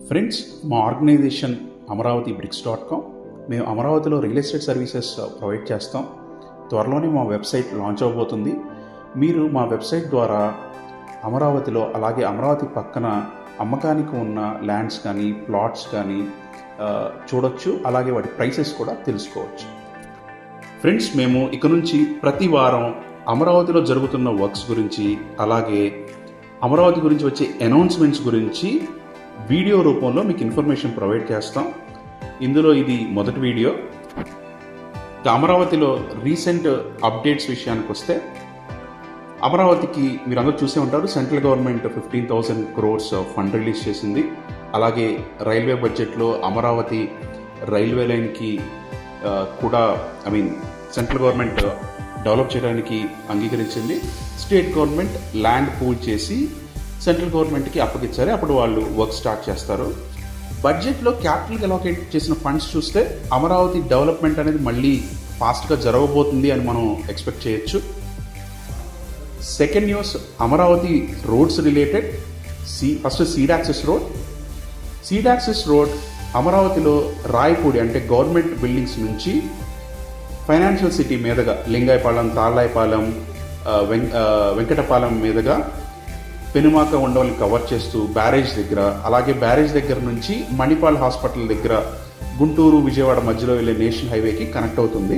friends మా organisation Amaravati bricks dot com మేము అమరావతిలో రియల్ ఎస్టేట్ సర్వీసెస్ ప్రొవైడ్ చేస్తాం త్వరలోనే మా వెబ్సైట్ లాంచ్ అవబోతుంది మీరు మా వెబ్సైట్ ద్వారా అమరావతిలో అలాగే అమరావతి పక్కన అమ్మకానికి ఉన్న ల్యాండ్స్ కానీ ప్లాట్స్ కానీ ఆ, చూడొచ్చు అలాగే వాటి ప్రైసెస్ కూడా తెలుసుకోవచ్చు ఫ్రెండ్స్ మేము ఇక నుంచి ప్రతి వారం అమరావతిలో జరుగుతున్న వర్క్స్ గురించి అలాగే అమరావతి గురించి వచ్చే అనౌన్స్మెంట్స్ గురించి వీడియో రూపంలో మీకు ఇన్ఫర్మేషన్ ప్రొవైడ్ చేస్తాం ఇందులో ఇది మొదటి వీడియో ఇక అమరావతిలో రీసెంట్ అప్డేట్స్ విషయానికి వస్తే అమరావతికి మీరు అందరూ చూసే ఉంటారు central government fifteen thousand crores fund release చేసింది అలాగే రైల్వే బడ్జెట్లో అమరావతి రైల్వే లైన్కి ఆ, కూడా I mean central government develop చేయడానికి అంగీకరించింది స్టేట్ గవర్నమెంట్ ల్యాండ్ పూల్ చేసి సెంట్రల్ గవర్నమెంట్కి అప్పగించారు అప్పుడు వాళ్ళు వర్క్ స్టార్ట్ చేస్తారు బడ్జెట్లో క్యాపిటల్కి అలోకేట్ చేసిన ఫండ్స్ చూస్తే అమరావతి డెవలప్మెంట్ అనేది మళ్ళీ ఫాస్ట్గా జరగబోతుంది అని మనం ఎక్స్పెక్ట్ చేయొచ్చు second news Amaravati roads related సి first seed access road seed access road అమరావతిలో రాయపూడి అంటే గవర్నమెంట్ బిల్డింగ్స్ నుంచి ఫైనాన్షియల్ సిటీ మీదుగా లింగాయపాలెం తాళ్ళాయపాలెం ఆ, వెం ఆ, వెంకటపాలెం మీదుగా పెనుమాక ఉండవల్ని కవర్ చేస్తూ బ్యారేజ్ దగ్గర అలాగే బ్యారేజ్ దగ్గర నుంచి మణిపాల్ హాస్పిటల్ దగ్గర గుంటూరు విజయవాడ మధ్యలో వెళ్ళే నేషనల్ హైవేకి కనెక్ట్ అవుతుంది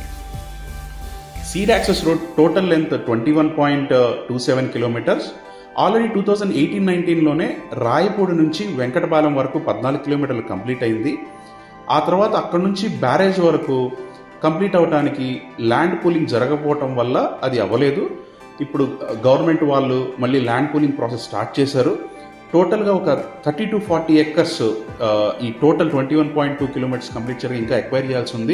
seed access road total length twenty one point two seven kilometres already two thousand eighteen నైన్టీన్లోనే రాయపూడి నుంచి వెంకటపాలెం వరకు పద్నాలుగు కిలోమీటర్లు కంప్లీట్ అయింది ఆ తర్వాత అక్కడ నుంచి బ్యారేజ్ వరకు కంప్లీట్ అవడానికి ల్యాండ్ పూలింగ్ జరగకపోవటం వల్ల అది అవ్వలేదు ఇప్పుడు గవర్నమెంట్ వాళ్ళు మళ్ళీ ల్యాండ్ పూలింగ్ ప్రాసెస్ స్టార్ట్ చేశారు టోటల్గా ఒక థర్టీ టు ఫార్టీ ఎక్కర్స్ ఈ total twenty one point two kilometres complete చేయడానికి ఇంకా ఎక్వైర్ చేయాల్సి ఉంది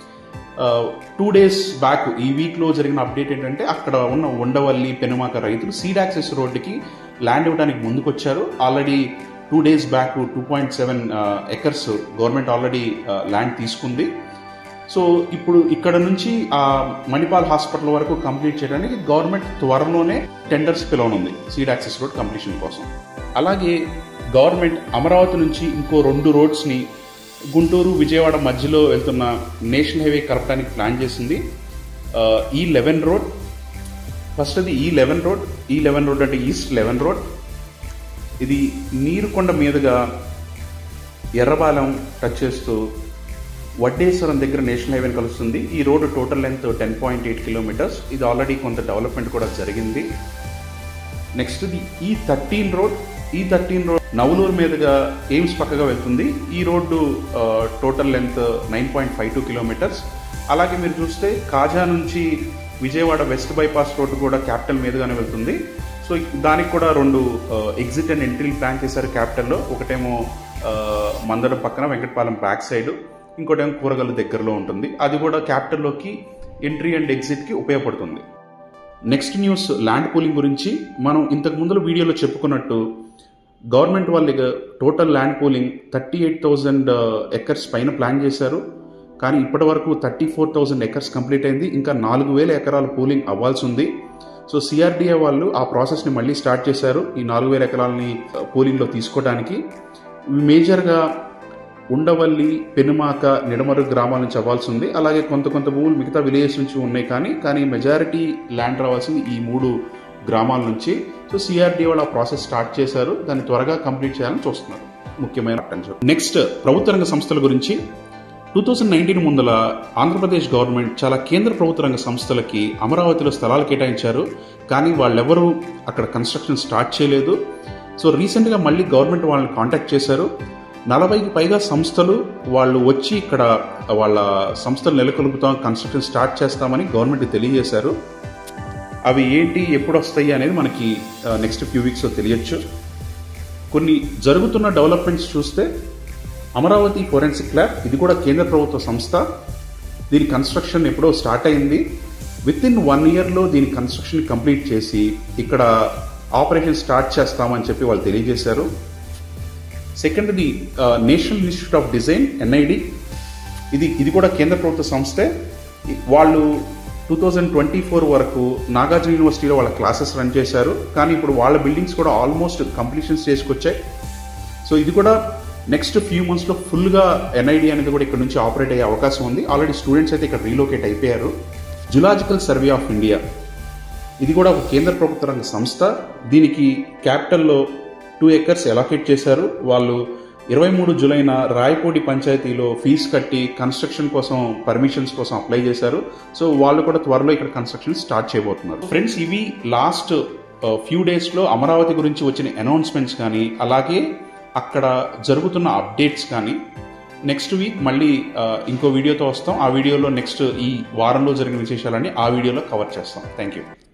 టూ డేస్ బ్యాక్ ఈ వీక్లో జరిగిన అప్డేట్ ఏంటంటే అక్కడ ఉన్న ఉండవల్లి పెనుమాక రైతులు సీడ్ యాక్సెస్ రోడ్డుకి ల్యాండ్ ఇవ్వడానికి ముందుకొచ్చారు already two days back two point seven acres government already land తీసుకుంది సో ఇప్పుడు ఇక్కడ నుంచి ఆ మణిపాల్ హాస్పిటల్ వరకు కంప్లీట్ చేయడానికి గవర్నమెంట్ త్వరలోనే టెండర్స్ పిలవనుంది సీడ్ యాక్సెస్ రోడ్ కంప్లీషన్ కోసం అలాగే గవర్నమెంట్ అమరావతి నుంచి ఇంకో రెండు రోడ్స్ని గుంటూరు విజయవాడ మధ్యలో వెళ్తున్న నేషనల్ హైవే కలపడానికి ప్లాన్ చేసింది ఆ, ఈ లెవెన్ రోడ్ ఫస్ట్ అది E eleven road E eleven road అంటే ఈస్ట్ లెవెన్ రోడ్ ఇది నీరుకొండ మీదుగా ఎర్రబాలెం టచ్ చేస్తూ వడ్డేశ్వరం దగ్గర నేషనల్ హైవేని కలుస్తుంది ఈ road total length ten point eight kilometres ఇది ఆల్రెడీ కొంత డెవలప్మెంట్ కూడా జరిగింది next the E thirteen road E thirteen road Navuluru మీదుగా ఎయిమ్స్ పక్కగా వెళ్తుంది ఈ రోడ్డు ఆ, total length nine point five two kilometres అలాగే మీరు చూస్తే కాజా నుంచి విజయవాడ వెస్ట్ బైపాస్ రోడ్డు కూడా క్యాపిటల్ మీదుగానే వెళ్తుంది సో దానికి కూడా రెండు ఎగ్జిట్ అండ్ ఎంట్రీలు ప్లాన్ చేశారు క్యాపిటల్లో ఒకటేమో ఆ, మందడం పక్కన వెంకటపాలెం బ్యాక్ సైడ్ ఇంకోటేమో కూరగాయల దగ్గరలో ఉంటుంది అది కూడా క్యాపిటల్లోకి ఎంట్రీ అండ్ ఎగ్జిట్కి ఉపయోగపడుతుంది నెక్స్ట్ న్యూస్ ల్యాండ్ పూలింగ్ గురించి మనం ఇంతకు ముందుల వీడియోలో చెప్పుకున్నట్టు గవర్నమెంట్ వాళ్ళు total land pooling thirty eight thousand acres పైన ప్లాన్ చేశారు కానీ ఇప్పటి వరకు thirty four thousand acres complete అయింది ఇంకా నాలుగు వేల ఎకరాల పూలింగ్ అవ్వాల్సి ఉంది సో సిఆర్డిఏ వాళ్ళు ఆ ప్రాసెస్ని మళ్ళీ స్టార్ట్ చేశారు ఈ నాలుగు వేల ఎకరాలని పూలింగ్లో తీసుకోవడానికి మేజర్గా ఉండవల్లి పెనుమాక నిడమరు గ్రామాల నుంచి అవ్వాల్సి ఉంది అలాగే కొంత కొంత భూములు మిగతా విలేజెస్ నుంచి ఉన్నాయి కానీ కానీ మెజారిటీ ల్యాండ్ రావాల్సింది ఈ మూడు గ్రామాల నుంచి సో సిఆర్డీ వాళ్ళు ఆ ప్రాసెస్ స్టార్ట్ చేశారు దాన్ని త్వరగా కంప్లీట్ చేయాలని చూస్తున్నారు ముఖ్యమైన అటెన్షన్ నెక్స్ట్ ప్రభుత్వ రంగ సంస్థల గురించి టూ థౌజండ్ నైన్టీన్ ముందల ఆంధ్రప్రదేశ్ గవర్నమెంట్ చాలా కేంద్ర ప్రభుత్వ రంగ సంస్థలకి అమరావతిలో స్థలాలు కేటాయించారు కానీ వాళ్ళెవరూ అక్కడ కన్స్ట్రక్షన్ స్టార్ట్ చేయలేదు సో రీసెంట్గా మళ్ళీ గవర్నమెంట్ వాళ్ళని కాంటాక్ట్ చేశారు నలభైకి పైగా సంస్థలు వాళ్ళు వచ్చి ఇక్కడ వాళ్ళ సంస్థలు నెలకొల్పుతాం కన్స్ట్రక్షన్ స్టార్ట్ చేస్తామని గవర్నమెంట్ తెలియజేశారు అవి ఏంటి ఎప్పుడు వస్తాయి అనేది మనకి నెక్స్ట్ ఫ్యూ వీక్స్లో తెలియచ్చు కొన్ని జరుగుతున్న డెవలప్మెంట్స్ చూస్తే అమరావతి ఫోరెన్సిక్ ల్యాబ్ ఇది కూడా కేంద్ర ప్రభుత్వ సంస్థ దీని కన్స్ట్రక్షన్ ఎప్పుడో స్టార్ట్ అయింది విత్ ఇన్ వన్ ఇయర్లో దీని కన్స్ట్రక్షన్ కంప్లీట్ చేసి ఇక్కడ ఆపరేషన్ స్టార్ట్ చేస్తామని చెప్పి వాళ్ళు తెలియజేశారు second the national institute of design NID ఇది ఇది కూడా కేంద్ర ప్రభుత్వ సంస్థే వాళ్ళు టూ థౌజండ్ ట్వంటీ ఫోర్ వరకు నాగార్జున యూనివర్సిటీలో వాళ్ళ క్లాసెస్ రన్ చేశారు కానీ ఇప్పుడు వాళ్ళ బిల్డింగ్స్ కూడా ఆల్మోస్ట్ కంప్లీషన్ స్టేజ్కి వచ్చాయి సో సో ఇది కూడా నెక్స్ట్ ఫ్యూ మంత్స్లో ఫుల్గా ఎన్ఐడి అనేది కూడా ఇక్కడ నుంచి ఆపరేట్ అయ్యే అవకాశం ఉంది ఆల్రెడీ స్టూడెంట్స్ అయితే ఇక్కడ రీలోకేట్ అయిపోయారు జులాజికల్ సర్వే ఆఫ్ ఇండియా ఇది కూడా ఒక కేంద్ర ప్రభుత్వ రంగ సంస్థ దీనికి క్యాపిటల్లో టూ ఎకర్స్ ఎలాకేట్ చేశారు వాళ్ళు ఇరవై మూడు జూలైన రాయపూడి పంచాయతీలో ఫీజు కట్టి కన్స్ట్రక్షన్ కోసం పర్మిషన్స్ కోసం అప్లై చేశారు సో వాళ్ళు కూడా త్వరలో ఇక్కడ కన్స్ట్రక్షన్ స్టార్ట్ చేయబోతున్నారు ఫ్రెండ్స్ ఇవి లాస్ట్ ఫ్యూ డేస్లో అమరావతి గురించి వచ్చిన అనౌన్స్మెంట్స్ కానీ అలాగే అక్కడ జరుగుతున్న అప్డేట్స్ కానీ నెక్స్ట్ వీక్ మళ్ళీ ఆ, ఇంకో వీడియోతో వస్తాం ఆ వీడియోలో నెక్స్ట్ ఈ వారంలో జరిగిన విశేషాలన్నీ ఆ వీడియోలో కవర్ చేస్తాం థ్యాంక్ యూ